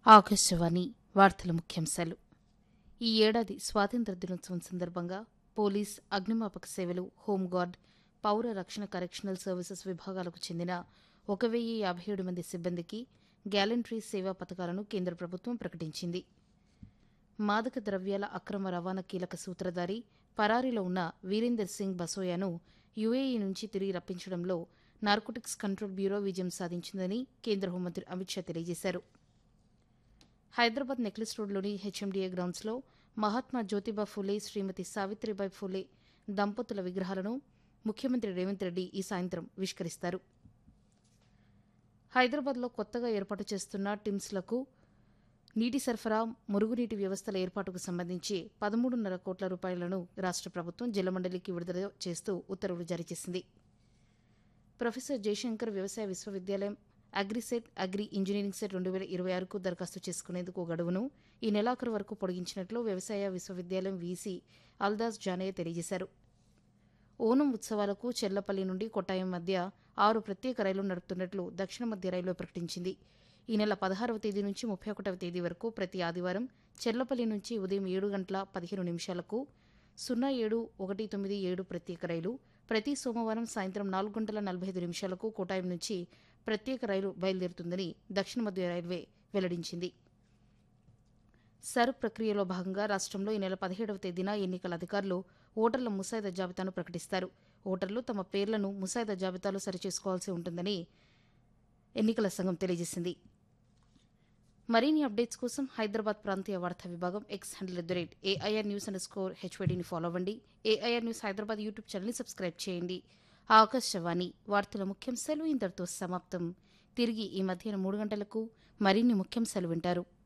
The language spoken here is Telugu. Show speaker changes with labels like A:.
A: ఆకాశవాణి వార్తల ముఖ్యాంశాలు ఈ ఏడాది స్వాతంత్ర దినోత్సవం సందర్భంగా పోలీస్ అగ్నిమాపక సేవలు హోంగార్డ్ పౌర రక్షణ కరెక్షనల్ సర్వీసెస్ విభాగాలకు చెందిన ఒక వెయ్యి యాభై ఏడు మంది సిబ్బందికి గ్యాలంటరీ సేవా పథకాలను కేంద్ర ప్రభుత్వం ప్రకటించింది మాదక ద్రవ్యాల అక్రమ రవాణా కీలక సూత్రధారి పరారీలో ఉన్న వీరేందర్ సింగ్ బసోయాను యుఏఈ నుంచి తిరిగి రప్పించడంలో నార్కోటిక్స్ కంట్రోల్ బ్యూరో విజయం సాధించిందని కేంద్ర హోంమంత్రి అమిత్ షా తెలియజేశారు హైదరాబాద్ నెక్లెస్ రోడ్లోని హెచ్ఎండిఏ గ్రౌండ్స్లో మహాత్మా జ్యోతిబా ఫూలే శ్రీమతి సావిత్రిబాయి ఫూలే దంపతుల విగ్రహాలను ముఖ్యమంత్రి రేవంత్ రెడ్డి ఈ సాయంత్రం ఆవిష్కరిస్తారు హైదరాబాద్లో కొత్తగా ఏర్పాటు చేస్తున్న టిమ్స్లకు నీటి సరఫరా మురుగునీటి వ్యవస్థల ఏర్పాటుకు సంబంధించి పదమూడున్నర కోట్ల రూపాయలను రాష్ట్ర ప్రభుత్వం జలమండలికి విడుదల చేస్తూ ఉత్తర్వులు జారీ చేసింది ప్రొఫెసర్ జయశంకర్ వ్యవసాయ విశ్వవిద్యాలయం అగ్రిసెట్ అగ్రి ఇంజనీరింగ్ సెట్ రెండు వేల ఇరవై ఆరుకు దరఖాస్తు చేసుకునేందుకు గడువును ఈ నెలాఖరు వరకు పొడిగించినట్లు వ్యవసాయ విశ్వవిద్యాలయం వీసీ అల్దాస్ జానయ్య తెలియజేశారు ఓనం ఉత్సవాలకు చెల్లపల్లి నుండి కొట్టాయం మధ్య ఆరు ప్రత్యేక రైలు నడుపుతున్నట్లు దక్షిణ మధ్య రైల్వే ప్రకటించింది ఈ నెల పదహారవ తేదీ నుంచి ముప్పై ఒకటవ తేదీ వరకు ప్రతి ఆదివారం చెర్లపల్లి నుంచి ఉదయం ఏడు గంటల పదిహేను నిమిషాలకు సున్నా ఏడు ఒకటి తొమ్మిది ఏడు ప్రత్యేక రైలు ప్రతి సోమవారం సాయంత్రం నాలుగు గంటల నలభై ఐదు నిమిషాలకు కోటాయం నుంచి ప్రత్యేక రైలు బయలుదేరుతుందని దక్షిణ మధ్య రైల్వే వెల్లడించింది సర్ ప్రక్రియలో భాగంగా రాష్ట్రంలో ఈ నెల పదిహేడవ తేదీన ఎన్నికల అధికారులు ఓటర్ల ముసాయిదా జాబితాను ప్రకటిస్తారు ఓటర్లు తమ పేర్లను ముసాయిదా జాబితాలో సరిచేసుకోవాల్సి ఉంటుందని ఎన్నికల సంఘం తెలియజేసింది మరిన్ని అప్డేట్స్ కోసం హైదరాబాద్ ప్రాంతీయ వార్తా విభాగం X handle at the rate AIR news underscore హెచ్వైడీని ఫాలో అవ్వండి ఏఐఆర్ న్యూస్ హైదరాబాద్ యూట్యూబ్ ఛానల్ని సబ్స్క్రైబ్ చేయండి ఆకాశవాణి వార్తల ముఖ్యాంశాలు ఇంతటితో సమాప్తం తిరిగి ఈ మధ్యాహ్నం మూడు గంటలకు మరిన్ని ముఖ్యాంశాలు వింటారు